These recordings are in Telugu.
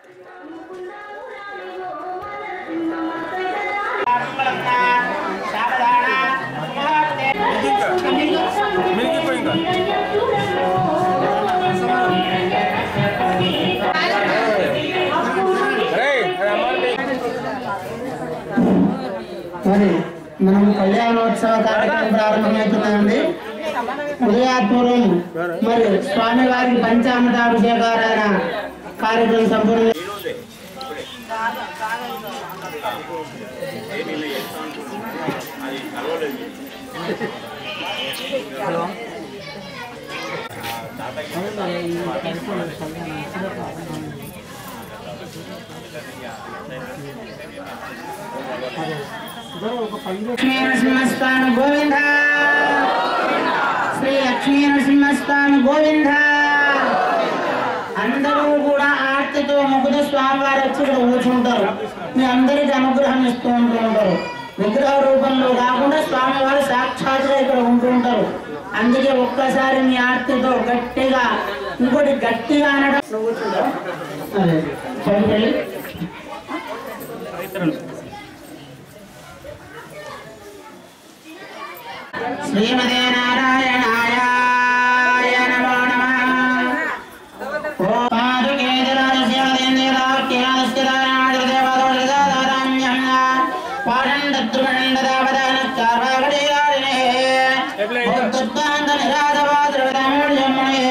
మరి మనం కళ్యాణోత్సవ కార్యక్రమం ప్రారంభమవుతున్నామండి ఉదయాత్మూర్వం మరి స్వామి వారికి పంచామృతాభిషేకారాయణ కార్యక్రమం సంపూర్ణ లక్ష్మీ నరసింహస్వామి గోవింద శ్రీ లక్ష్మీ నరసింహస్వామి గోవింద అందరూ కూడా ఆర్తితో మొగ్గుతో స్వామివారు వచ్చి ఇక్కడ కూర్చుంటారు మీ అందరికి అనుగ్రహం ఇస్తూ ఉంటూ ఉంటారు విగ్రహ రూపంలో కాకుండా స్వామివారు సాక్షాత్గా ఇక్కడ ఉంటూ ఉంటారు అందుకే ఒక్కసారి మీ ఆర్తితో గట్టిగా ఇంకోటి గట్టిగా అనడం నువ్వు కూర్చుంటావా? అదే. పైకి వెళ్ళి. శ్రీమతే నారాయణాయ నమో నమః ఓం పాదుకే జరాజస్యాదేంద్రాఖ్యానస్యదానాదిదేవదోషదారామ్యం పాఠండద్రుమండదావదానచార్వాగడీరాడినే ఉద్దుద్దాంతనిరాధవాద్రవదామూఢ్యమణే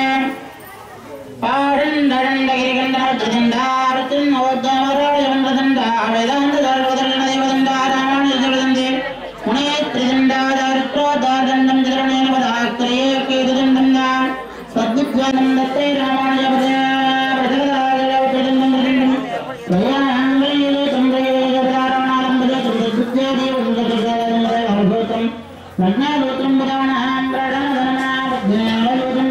ప్రజ్ఞాలోత్రం ప్రధానం ప్రధానం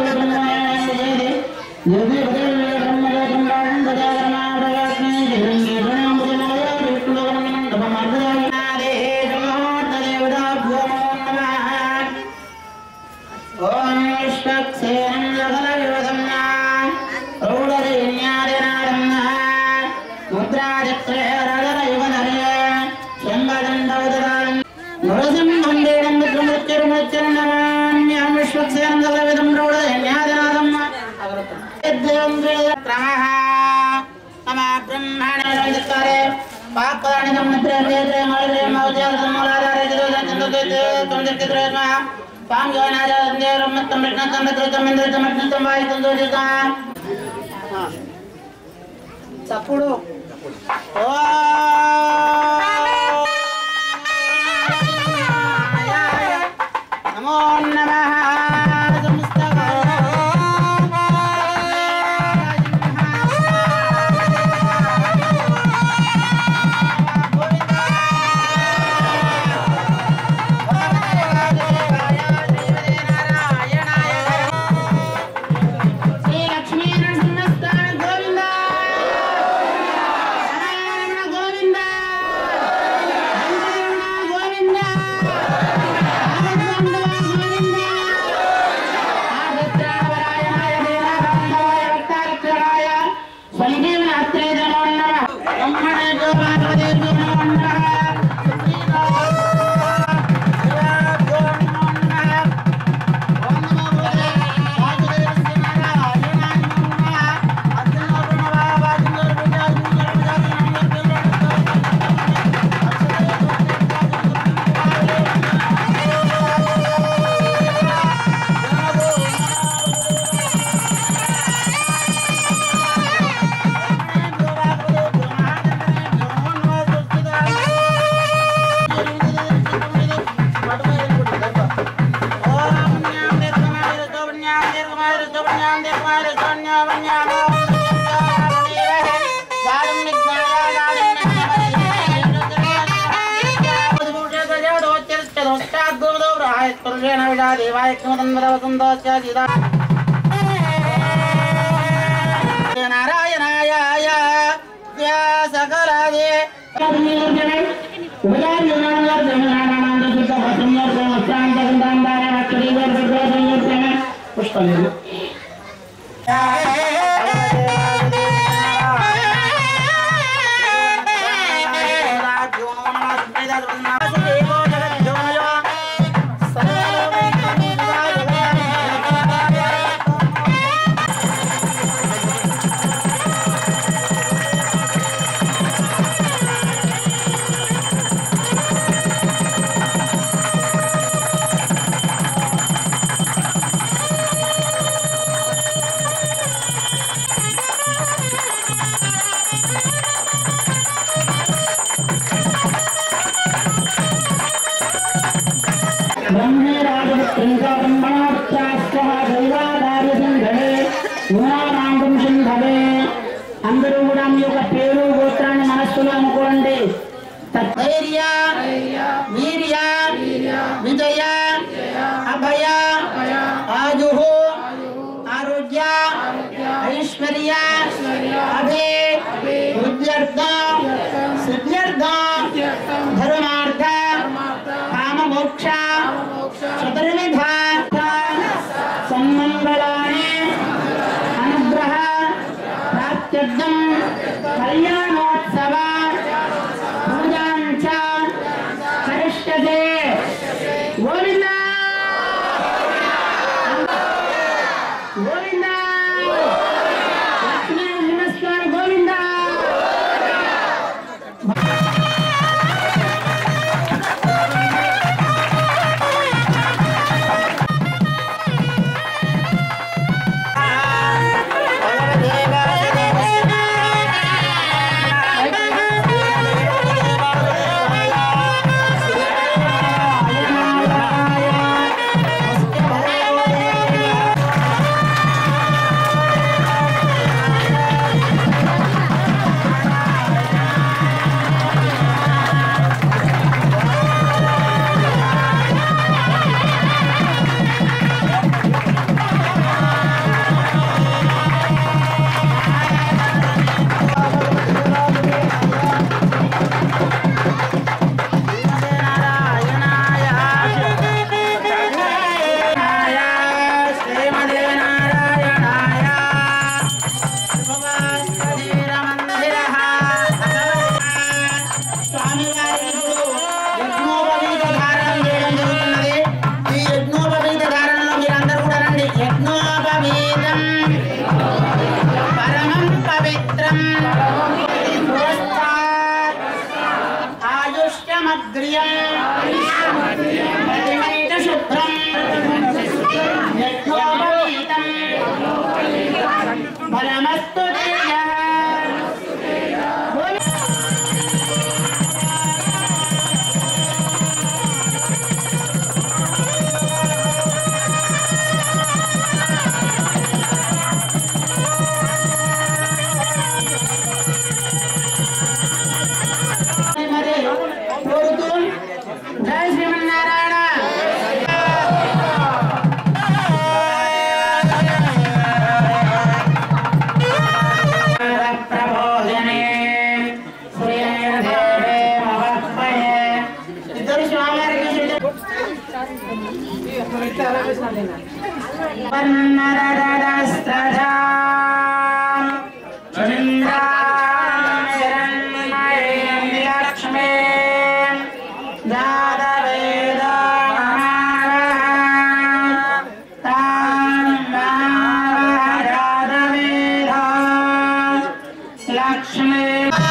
నరసింహం దేవం విక్రమృత్యుర్మృత్యుర్నమామ్యాం విశ్వక్సేనం గలవిదం రౌడదన్యాదనాదం యద్దేవం క్రమః నమ బ్రహ్మణే నమస్కారే వాక్పదాని నమస్కారే మౌలే మౌజాల సమూలాధారే జగదంతంతే తందిత్రేమ పాంగనాజాందే రమ్మత్తం రత్నం రత్నం ఇంద్రతం రత్నం వాయుతం దోజితా చప్పుడు ఓ నమో నమః శ్రీ లక్ష్మీ నరసింహస్వామి గోవింద నారాయణ గోవింద వెంకటరమణ గోవింద ఆనందవంతుల గోవింద ఆదిత్యావరాయణాయ వీరభద్రాయ భక్తారక్షణాయ సంజీవన అత్రే నమో నమః బ్రహ్మణే గోపాలవదే నమో నమః నారాయణాయ సకలదే పుష్పలేదు ఊనారాంతం సింధవే అందరూ కూడా మీ యొక్క పేరు గోత్రాన్ని మనస్సులో అనుకోండి ధైర్య వీర్య విజయ అభయ ఆజు ఆరోగ్య ఐశ్వర్య అభే వృద్ధ్యర్థ సిద్ధ్యర్థ ధర్మార్థ కామమోక్ష చతుర్విధ సన్మంగళాన్ని అనుగ్రహ ప్రాప్త్యర్థం కళ్యాణోత్సవ పూజాంచ కరిష్యతే గోవింద గోవింద లక్ష్మీ నమస్కారం గోవింద శుభ్రం యజ్ఞోపవీతం ఫలమస్తు మరి కోరుతూ జై శ్రీమన్నారాయణ ప్రబోధనే శ్రీదేవే మహత్మయే ఇద్దరు స్వామివారికి లక్ష్మీ జాతవేద లక్ష్మీ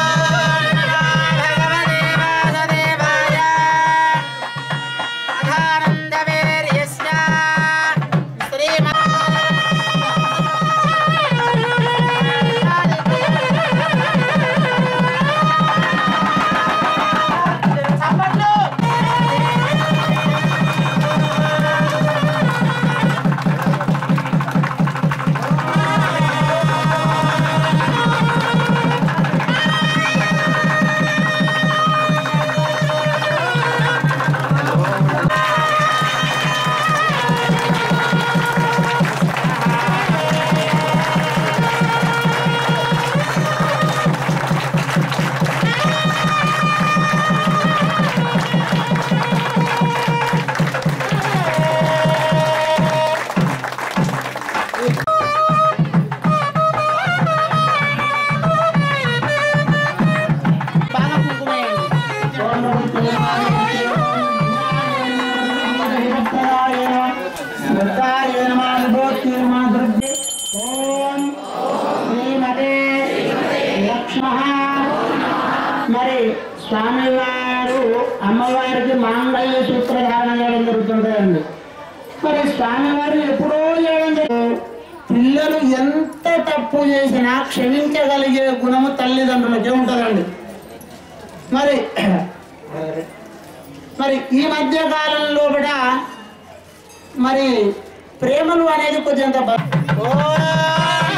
మరి స్వామివారు అమ్మవారికి మాంగళ్య సూత్రధారణ చేయడం జరుగుతుంటుందండి మరి స్వామివారు ఎప్పుడో చేయడం జరుగుతుంది పిల్లలు ఎంత తప్పు చేసినా క్షమించగలిగే గుణము తల్లిదండ్రులకే ఉంటుందండి మరి మరి ఈ మధ్య కాలంలో కూడా మరి ప్రేమలు అనేది కొంచెం బ- ఓ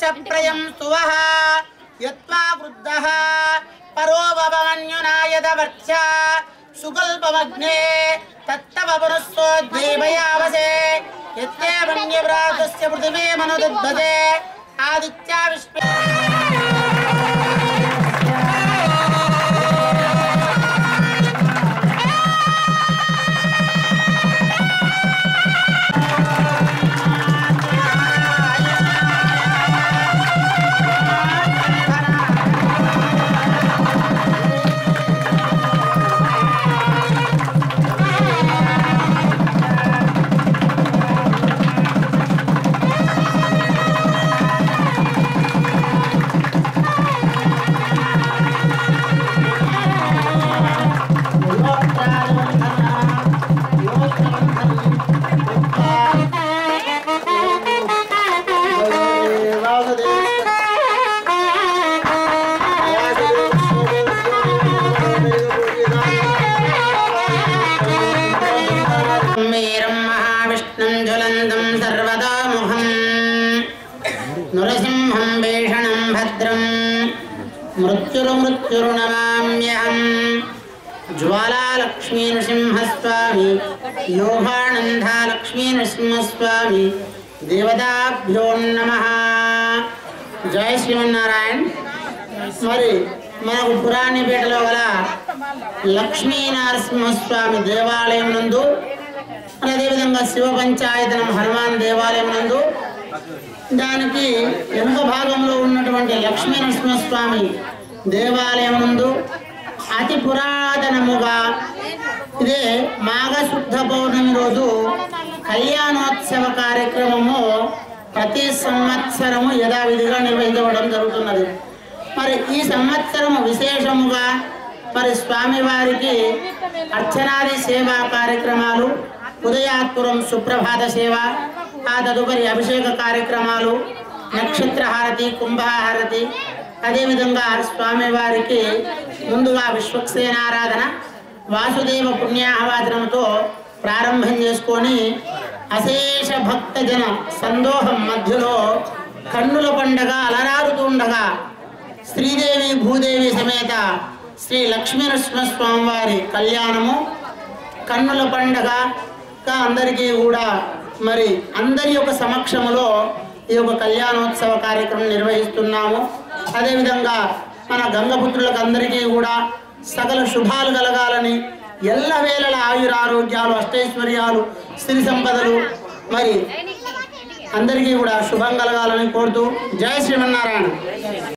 ప్రయం స్తువః యత్వా వృద్ధః పరో భవమన్యునాయదవర్చ సుకల్పమగ్నే తత్తవపురస్సోద్వీపయావసే యత్తే వన్యవ్రాతస్య పృథివీ మనుదుద్భతే ఆదిత్యా విశ్వే వీరం మహావిష్ణుం జ్వలంతం సర్వతోముఖం నృసింహం భీషణం భద్రం మృత్యుర్మృత్యుర్నమామ్యహం జ్వాలాలక్ష్మీ నృసింహస్వామి యోగానందాలక్ష్మీ నృసింహస్వామి దేవతాభ్యో నమ జయ శ్రీమన్నారాయణ మరి మనకు పురాణిపేటలో గల లక్ష్మీ నరసింహస్వామి దేవాలయం నందు మరి అదేవిధంగా శివ పంచాయతనం హనుమాన్ దేవాలయం నందు దానికి వెనుక భాగంలో ఉన్నటువంటి లక్ష్మీ నరసింహస్వామి దేవాలయం నందు అతి పురాతనముగా ఇదే మాఘశుద్ధ పౌర్ణమి రోజు కళ్యాణోత్సవ కార్యక్రమము ప్రతి సంవత్సరము యథావిధిగా నిర్వహించబడడం జరుగుతున్నది మరి ఈ సంవత్సరము విశేషముగా మరి స్వామివారికి అర్చనాది సేవా కార్యక్రమాలు ఉదయాత్పురం సుప్రభాత సేవ ఆ తదుపరి అభిషేక కార్యక్రమాలు నక్షత్రహారతి కుంభహారతి అదేవిధంగా స్వామివారికి ముందుగా విశ్వక్సేనారాధన వాసుదేవ పుణ్యాహవాచనంతో ప్రారంభం చేసుకొని అశేష భక్తజన సందోహం మధ్యలో కన్నుల పండగ అలరారుతుండగా శ్రీదేవి భూదేవి సమేత శ్రీ లక్ష్మీనరసింహస్వామి వారి కళ్యాణము కన్నుల పండగగా అందరికీ కూడా మరి అందరి యొక్క సమక్షంలో ఈ యొక్క కళ్యాణోత్సవ కార్యక్రమం నిర్వహిస్తున్నాము అదేవిధంగా మన గంగపుత్రులకు అందరికీ కూడా సకల శుభాలు కలగాలని ఎల్లవేళల ఆయురారోగ్యాలు అష్టైశ్వర్యాలు సిరి సంపదలు మరి అందరికీ కూడా శుభం కలగాలని కోరుతూ జయ శ్రీమన్నారాయణ